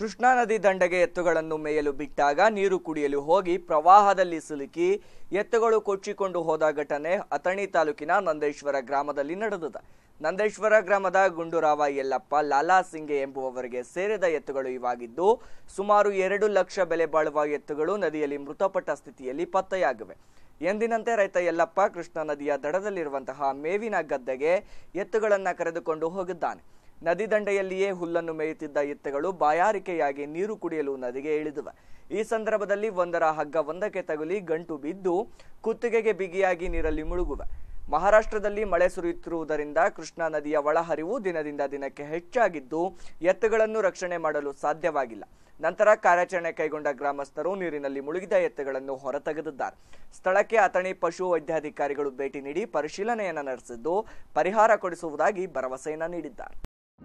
ಕೃಷ್ಣಾ ನದಿ ದಂಡೆಗೆ ಎತ್ತುಗಳನ್ನು ಮೇಯಲು ಬಿಟ್ಟಾಗ ನೀರು ಕುಡಿಯಲು ಹೋಗಿ ಪ್ರವಾಹದಲ್ಲಿ ಸಿಲುಕಿ ಎತ್ತುಗಳು ಕೊಚ್ಚಿಕೊಂಡು ಹೋದ ಘಟನೆ ಅಥಣಿ ತಾಲೂಕಿನ ನಂದೇಶ್ವರ ಗ್ರಾಮದಲ್ಲಿ ನಡೆದಿದೆ ನಂದೇಶ್ವರ ಗ್ರಾಮದ ಗುಂಡುರಾವ ಯಲ್ಲಪ್ಪ ಲಾಲಾ ಸಿಂಗೆ ಎಂಬುವವರಿಗೆ ಸೇರಿದ ಎತ್ತುಗಳು ಇವಾಗಿದ್ದು ಸುಮಾರು ಎರಡು ಲಕ್ಷ ಬೆಲೆ ಬಾಳುವ ಎತ್ತುಗಳು ನದಿಯಲ್ಲಿ ಮೃತಪಟ್ಟ ಸ್ಥಿತಿಯಲ್ಲಿ ಪತ್ತೆಯಾಗಿವೆ ಎಂದಿನಂತೆ ರೈತ ಯಲ್ಲಪ್ಪ ಕೃಷ್ಣಾ ನದಿಯ ದಡದಲ್ಲಿರುವಂತಹ ಮೇವಿನ ಗದ್ದೆಗೆ ಎತ್ತುಗಳನ್ನ ಕರೆದುಕೊಂಡು ಹೋಗಿದ್ದಾನೆ ನದಿ ದಂಡೆಯಲ್ಲಿಯೇ ಹುಲ್ಲನ್ನು ಮೇಯುತ್ತಿದ್ದ ಎತ್ತುಗಳು ಬಾಯಾರಿಕೆಯಾಗಿ ನೀರು ಕುಡಿಯಲು ನದಿಗೆ ಇಳಿದಿವೆ ಈ ಸಂದರ್ಭದಲ್ಲಿ ಒಂದರ ಹಗ್ಗ ಒಂದಕ್ಕೆ ತಗುಲಿ ಗಂಟು ಬಿದ್ದು ಕುತ್ತಿಗೆಗೆ ಬಿಗಿಯಾಗಿ ನೀರಲ್ಲಿ ಮುಳುಗುವೆ ಮಹಾರಾಷ್ಟ್ರದಲ್ಲಿ ಮಳೆ ಸುರಿಯುತ್ತಿರುವುದರಿಂದ ಕೃಷ್ಣಾ ನದಿಯ ಒಳಹರಿವು ದಿನದಿಂದ ದಿನಕ್ಕೆ ಹೆಚ್ಚಾಗಿದ್ದು ಎತ್ತುಗಳನ್ನು ರಕ್ಷಣೆ ಮಾಡಲು ಸಾಧ್ಯವಾಗಿಲ್ಲ ನಂತರ ಕಾರ್ಯಾಚರಣೆ ಕೈಗೊಂಡ ಗ್ರಾಮಸ್ಥರು ನೀರಿನಲ್ಲಿ ಮುಳುಗಿದ ಎತ್ತುಗಳನ್ನು ಹೊರತೆಗೆದಿದ್ದಾರೆ ಸ್ಥಳಕ್ಕೆ ಅಥಣಿ ಪಶು ವೈದ್ಯಾಧಿಕಾರಿಗಳು ಭೇಟಿ ನೀಡಿ ಪರಿಶೀಲನೆಯನ್ನ ನಡೆಸಿದ್ದು ಪರಿಹಾರ ಕೊಡಿಸುವುದಾಗಿ ಭರವಸೆಯನ್ನ ನೀಡಿದ್ದಾರೆ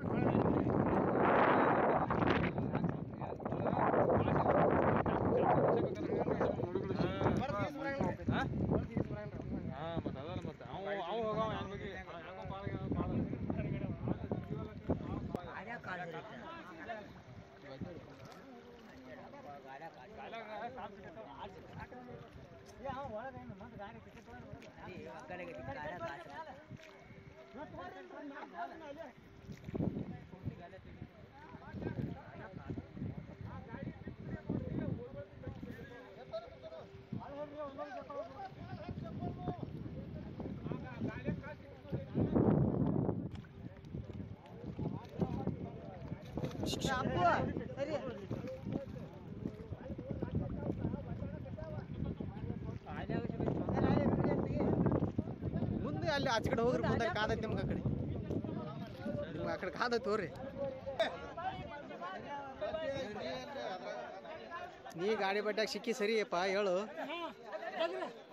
ಮುಂದೆ ಅಲ್ಲಿ ಆಚೆ ಕಡೆ ಹೋಗ್ರಿ ಮುಂದೆ ಕಾದೈತಿ ನಿಮ್ಗೆ ಆ ಕಡೆ ನಿಮ್ಗೆ ಆ ಕಡೆ ಕಾದೈತಿ ಹೋಗ್ರಿ ನೀ ಗಾಡಿ ಬಡ್ಡ್ಯಾಗ ಸಿಕ್ಕಿ ಸರಿಯಪ್ಪ ಹೇಳು